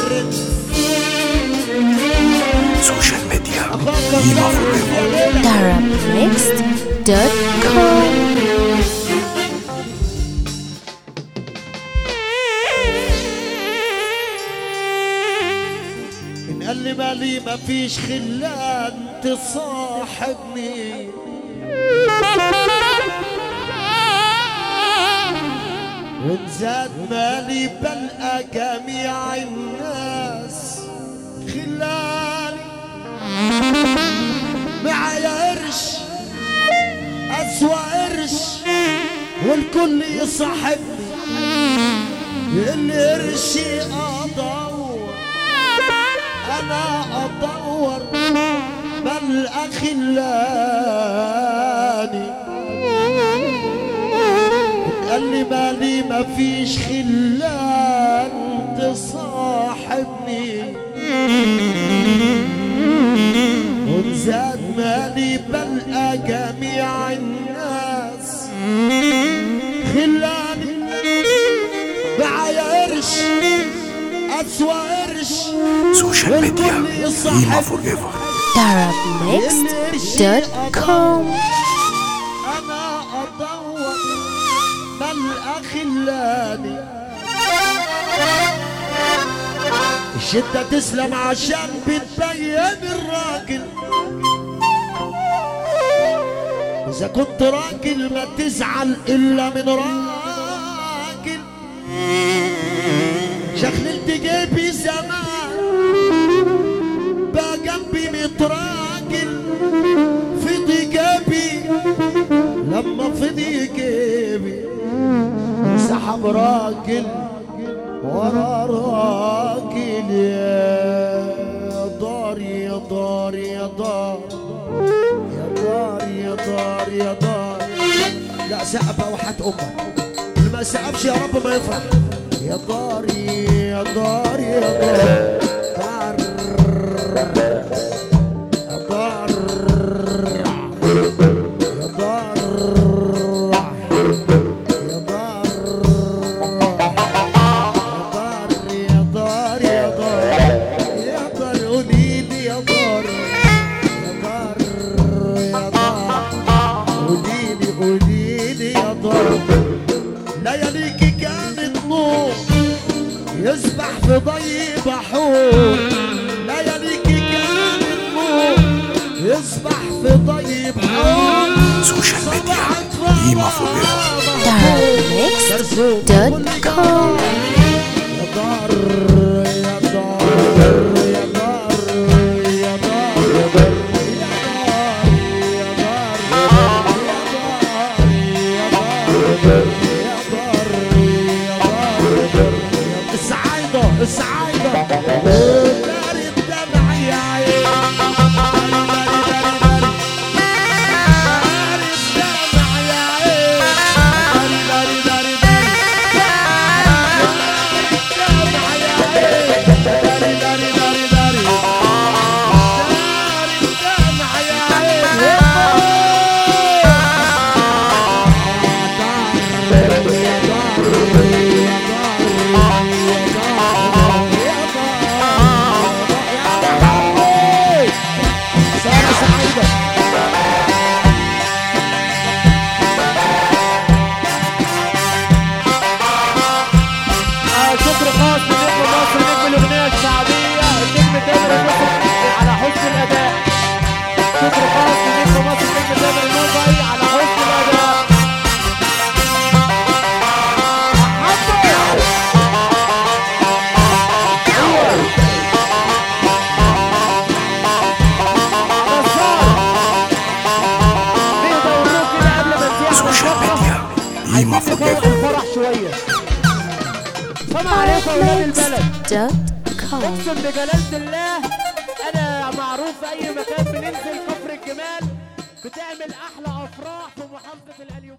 الترند سوشيال ميديا أخاك ديما الله فوريفر يا ليلى. darabmixed.com إن قال لي مالي ما فيش خلان تصاحبني وإن زاد مالي بلقى جميع الناس خلاني معايا قرش أسوأ قرش والكل يصاحبني اللي قرشي أدور انا ادور بل اخلاني قال لي مالي ما فيش خلان تصاحبني وزاد مالي بلقى جميع الناس خلاني معايا قرش اسوأ قرش سوشيال ميديا ديما فوريفر darabmixed.com انا ادور بل اخلاني الشدة تسلم عشان بتبين الراجل إذا كنت راجل ما تزعل إلا من راجل شغلت جيبي زمان بقى جنبي ميت راجل فضي جيبي لما فضي جيبي سحب راجل ورا راجل يا دار يا دار يا دار يا دار يا دار يا دار لا سقف وحات امك اللي ما سقفش يا رب ما يفرح يا داري يا دار يا دار دار يا دار يا دار يا دار يا دار يا دار يا دار قولي لي يا دار يا دار يا دار قولي لي قولي لي يا دار لياليكي كانت نور يسبح في ضي بحور لياليكي كانت نور يسبح في ضي بحور سوشيال ميديا ديما فوريفر darabmixed.com يا دار يا دار يا دار يا دار يا دار السعايدة السعايدة دار الدمع يا عين دار الدمع يا عين دار دار دار شكر خاص لنجم مصر نجم الاغنيه الشعبيه النجم تامر المصري على حسن الاداء شكر خاص لنجم مصر نجم تامر المصري على حسن الاداء سوشيال ميديا ديما فوريفر الفرح شويه السلام عليكم يا اولاد البلد darabmixed.com اقسم بجلالة الله انا معروف في اي مكان بننزل كفر الجمال بتعمل احلى افراح في محافظة القليوبية